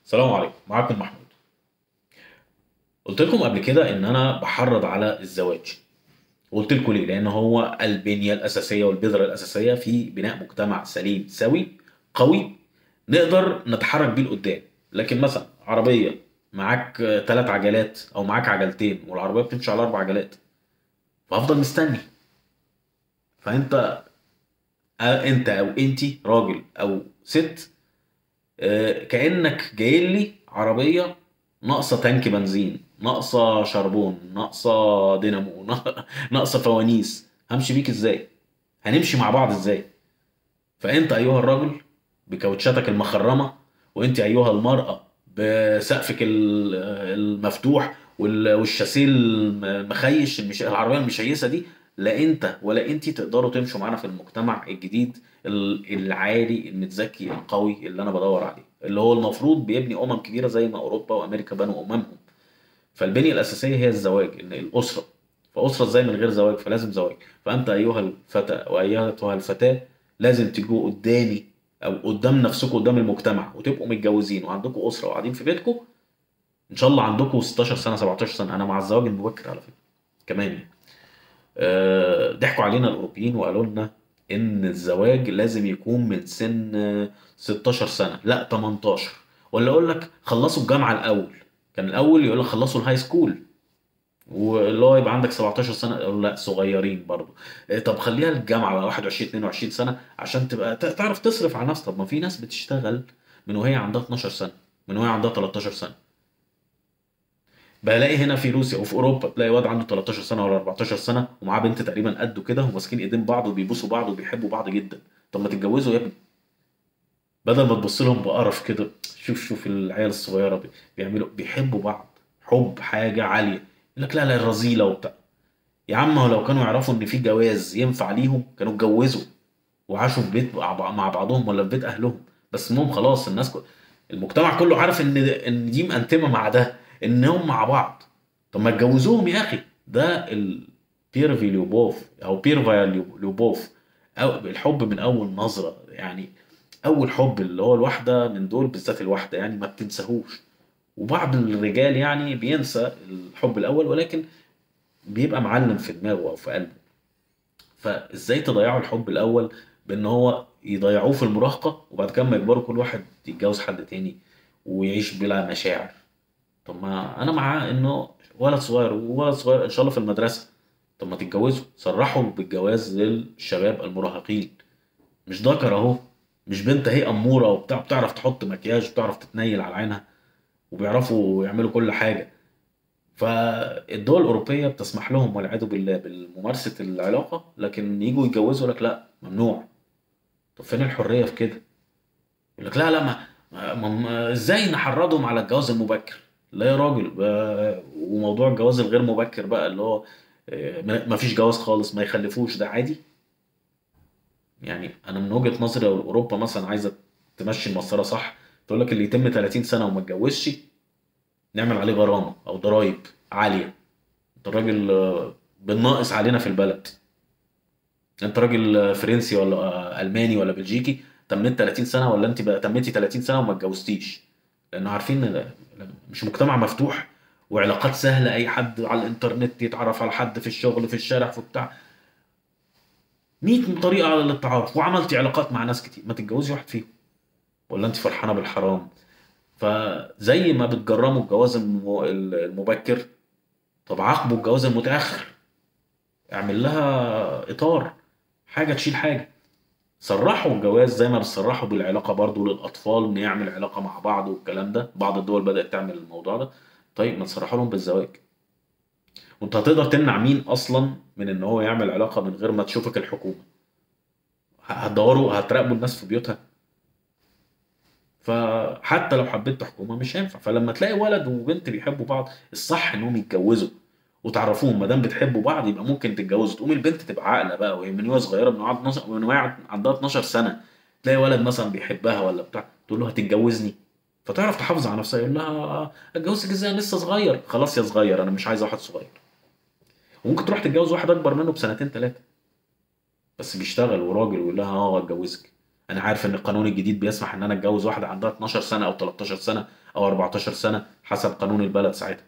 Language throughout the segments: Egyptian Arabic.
السلام عليكم معاكم محمود قلت لكم قبل كده ان انا بحرض على الزواج وقلت لكم ليه لان هو البنيه الاساسيه والبذره الاساسيه في بناء مجتمع سليم سوي قوي نقدر نتحرك بيه لقدام لكن مثلا عربيه معاك ثلاث عجلات او معاك عجلتين والعربيه بتمشي على اربع عجلات فافضل مستني فانت آه، انت او انتي راجل او ست آه، كانك جاي لي عربيه ناقصه تانك بنزين ناقصه شربون ناقصه دينامو ناقصه فوانيس همشي بيك ازاي هنمشي مع بعض ازاي فانت ايها الرجل بكاوتشاتك المخرمه وانت ايها المراه بسقفك ال- المفتوح وال- والشاسيه المخيش المش... العربيه المشيسه دي لا انت ولا انت تقدروا تمشوا معانا في المجتمع الجديد ال- العالي المتزكي القوي اللي انا بدور عليه اللي هو المفروض بيبني امم كبيره زي ما اوروبا وامريكا بنوا اممهم فالبنيه الاساسيه هي الزواج ان الاسره فاسره ازاي من غير زواج فلازم زواج فانت ايها الفتى وايتها الفتاه لازم تجوا قدامي او قدام نفسكم قدام المجتمع وتبقوا متجوزين وعندكم اسره وقاعدين في بيتكم ان شاء الله عندكم 16 سنه 17 سنه انا مع الزواج المبكر على فكره كمان يعني آه، ضحكوا علينا الاوروبيين وقالوا لنا ان الزواج لازم يكون من سن آه، 16 سنه لا 18 ولا اقول لك خلصوا الجامعه الاول كان الاول يقول لك خلصوا الهاي سكول واللي هو يبقى عندك 17 سنه يقول لا صغيرين برضه إيه طب خليها الجامعه بقى 21 22 سنه عشان تبقى ت- تعرف تصرف على نفسك طب ما في ناس بتشتغل من وهي عندها 12 سنه من وهي عندها 13 سنه بلاقي هنا في روسيا وفي اوروبا تلاقي واد عنده 13 سنه ولا 14 سنه ومعاه بنت تقريبا قده كده وماسكين ايدين بعض وبيبوسوا بعض وبيحبوا بعض جدا طب ما تتجوزوا يا ابني بدل ما تبص لهم بقرف كده شوف شوف العيال الصغيره بي- بيعملوا بيحبوا بعض حب حاجه عاليه يقول لك لا لا الرذيله وبتاع يا عم هو لو كانوا يعرفوا ان في جواز ينفع ليهم كانوا اتجوزوا وعاشوا في بيت مع مع بعضهم ولا في بيت اهلهم بس المهم خلاص الناس كل... المجتمع كله عارف ان ان دي مقنتمه مع ده انهم مع بعض طب ما اتجوزوهم يا اخي ده البيرفي ليوبوف او بيرفايا ليوبوف او الحب من اول نظره يعني اول حب اللي هو الواحده من دول بالذات الواحده يعني ما بتنساهوش وبعض الرجال يعني بينسى الحب الاول ولكن بيبقى معلم في دماغه او في قلبه فازاي تضيعوا الحب الاول بان هو يضيعوه في المراهقه وبعد كده لما يكبروا كل واحد يتجوز حد تاني ويعيش بلا مشاعر طب ما انا مع انه ولد صغير وولد صغير ان شاء الله في المدرسه طب ما تتجوزوا صرحوا بالجواز للشباب المراهقين مش ذكر اهو مش بنت اهي اموره وبتاع بتعرف تحط مكياج وبتعرف تتنيل على عينها وبيعرفوا يعملوا كل حاجه فالدول الاوروبيه بتسمح لهم والعياذ بالله بالممارسه العلاقه لكن يجوا يتجوزوا لك لا ممنوع طب فين الحريه في كده يقول لك لا لا ما, ما ما- ازاي نحرضهم على الجواز المبكر لا يا راجل بقى- وموضوع الجواز الغير مبكر بقى اللي هو آه، ما ما فيش جواز خالص ما يخلفوش ده عادي يعني انا من وجهة نظري لو اوروبا مثلا عايزه تمشي المسطره صح تقول لك اللي يتم 30 سنه وما اتجوزش نعمل عليه غرامه او ضرايب عاليه انت الراجل آه، بالناقص علينا في البلد انت راجل آه، فرنسي ولا آه، الماني ولا بلجيكي تميت 30 سنه ولا انت بقى تميتي 30 سنه وما اتجوزتيش لانه عارفين ان ده- مش مجتمع مفتوح وعلاقات سهله اي حد على الانترنت يتعرف على حد في الشغل في الشارع في بتاع 100 طريقه على التعارف وعملتي علاقات مع ناس كتير ما تتجوزي واحد فيهم ولا انت فرحانه بالحرام فزي ما بتجرموا الجواز الم- المبكر طب عاقبوا الجواز المتاخر اعمل لها اطار حاجه تشيل حاجه صرحوا الجواز زي ما بتصرحوا بالعلاقه برضو للاطفال ان يعمل علاقه مع بعض والكلام ده بعض الدول بدات تعمل الموضوع ده طيب ما تصرحوا لهم بالزواج وانت هتقدر تمنع مين اصلا من ان هو يعمل علاقه من غير ما تشوفك الحكومه هتدوروا هتراقبوا الناس في بيوتها فحتى لو حبيت حكومه مش هينفع فلما تلاقي ولد وبنت بيحبوا بعض الصح انهم يتجوزوا وتعرفوهم ما دام بتحبوا بعض يبقى ممكن تتجوزوا تقوم البنت تبقى عاقله بقى وهي من وهي صغيره من وهي 12 من وهي عندها 12 سنه تلاقي ولد مثلا بيحبها ولا بتاع تقول له هتتجوزني فتعرف تحافظ على نفسها يقول لها اتجوزك ازاي انا لسه صغير خلاص يا صغير انا مش عايز واحد صغير وممكن تروح تتجوز واحد اكبر منه بسنتين ثلاثه بس بيشتغل وراجل ويقول لها اه اتجوزك انا عارف ان القانون الجديد بيسمح ان انا اتجوز واحده عندها 12 سنه او 13 سنه او 14 سنه حسب قانون البلد ساعتها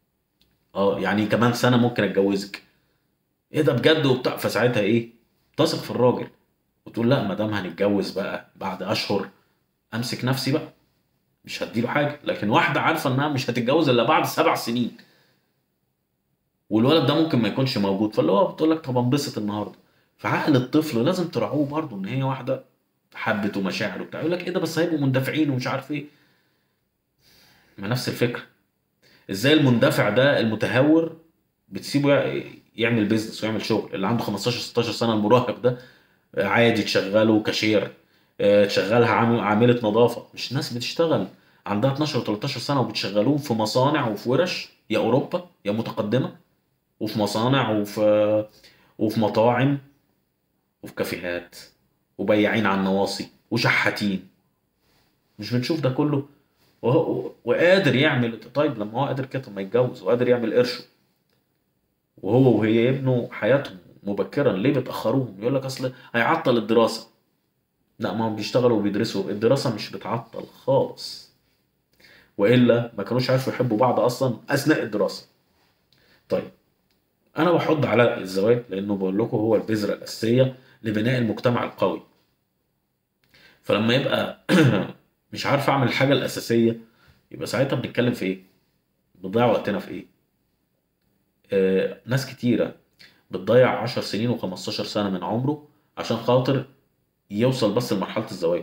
اه يعني كمان سنه ممكن اتجوزك ايه ده بجد وبتاع فساعتها ايه تثق في الراجل وتقول لا ما دام هنتجوز بقى بعد اشهر امسك نفسي بقى مش هديله حاجه لكن واحده عارفه انها مش هتتجوز الا بعد سبع سنين والولد ده ممكن ما يكونش موجود فاللي هو بتقول لك طب انبسط النهارده فعقل الطفل لازم تراعوه برضه ان هي واحده حبت ومشاعر وبتاع يقول لك ايه ده بس هيبقوا مندفعين ومش عارف ايه ما نفس الفكره ازاي المندفع ده المتهور بتسيبه يع- يعمل بيزنس ويعمل شغل اللي عنده 15 16 سنه المراهق ده عادي تشغله كاشير آه، تشغلها عام- عامله نظافه مش ناس بتشتغل عندها 12 و 13 سنه وبتشغلوهم في مصانع وفي ورش يا اوروبا يا متقدمه وفي مصانع وفي وفي مطاعم وفي كافيهات وبياعين على النواصي وشحاتين مش بنشوف ده كله وهو وقادر يعمل طيب لما هو قادر كده طب ما يتجوز وقادر يعمل قرشه وهو وهي يبنوا حياتهم مبكرا ليه بتأخروهم يقول لك اصل هيعطل الدراسة لا ما هم بيشتغلوا وبيدرسوا الدراسة مش بتعطل خالص وإلا ما كانوش عارفوا يحبوا بعض أصلا أثناء الدراسة طيب أنا بحض على الزواج لأنه بقول لكم هو البذرة الأساسية لبناء المجتمع القوي فلما يبقى مش عارف أعمل الحاجة الأساسية يبقى ساعتها بنتكلم في إيه؟ بنضيع وقتنا في إيه؟ آه ناس كتيرة بتضيع 10 سنين و15 سنة من عمره عشان خاطر يوصل بس لمرحلة الزواج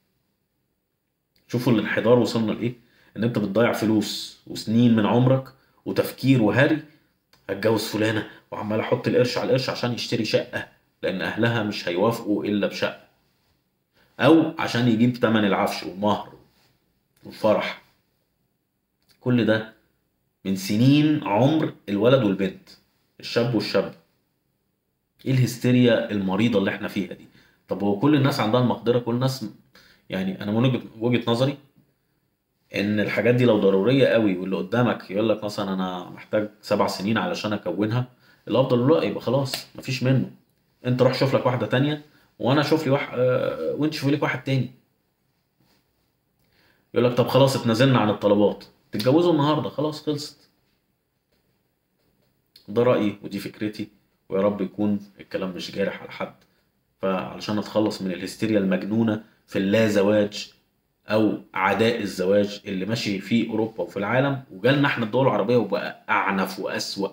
شوفوا الانحدار وصلنا لإيه إن أنت بتضيع فلوس وسنين من عمرك وتفكير وهري هتجوز فلانة وعمال أحط القرش على القرش عشان يشتري شقة لأن أهلها مش هيوافقوا إلا بشقة أو عشان يجيب تمن العفش والمهر والفرح كل ده من سنين عمر الولد والبنت الشاب والشاب ايه الهستيريا المريضه اللي احنا فيها دي طب هو كل الناس عندها المقدره كل الناس يعني انا من وجهه وجهة نظري ان الحاجات دي لو ضروريه قوي واللي قدامك يقول لك مثلا انا محتاج سبع سنين علشان اكونها الافضل لا يبقى خلاص مفيش منه انت روح شوف لك واحده تانية وانا اشوف لي واحد آه، وانت شوفي لك واحد تاني يقول لك طب خلاص اتنازلنا عن الطلبات تتجوزوا النهارده خلاص خلصت ده رأيي ودي فكرتي ويا رب يكون الكلام مش جارح على حد فعلشان نتخلص من الهستيريا المجنونة في اللا زواج أو عداء الزواج اللي ماشي في أوروبا وفي العالم وجالنا احنا الدول العربية وبقى أعنف وأسوأ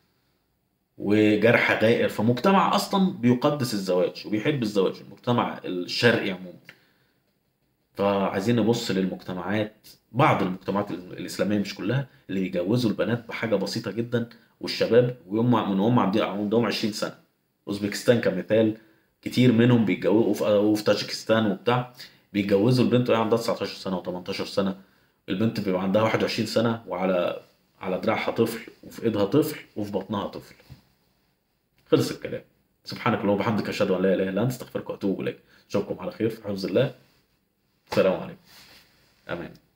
وجرح غائر فمجتمع أصلا بيقدس الزواج وبيحب الزواج المجتمع الشرقي عموما فعايزين نبص للمجتمعات بعض المجتمعات الإسلامية مش كلها اللي بيجوزوا البنات بحاجة بسيطة جدا والشباب ويوم من هم عندهم عندهم 20 سنة أوزبكستان كمثال كتير منهم بيتجوزوا وفي وفي تاجيكستان وبتاع بيتجوزوا البنت وهي عندها 19 سنة و18 سنة البنت بيبقى عندها 21 سنة وعلى على دراعها طفل وفي ايدها طفل وفي بطنها طفل خلص الكلام سبحانك اللهم وبحمدك اشهد ان لا اله الا انت استغفرك واتوب اليك اشوفكم على خير في حفظ الله السلام عليكم امان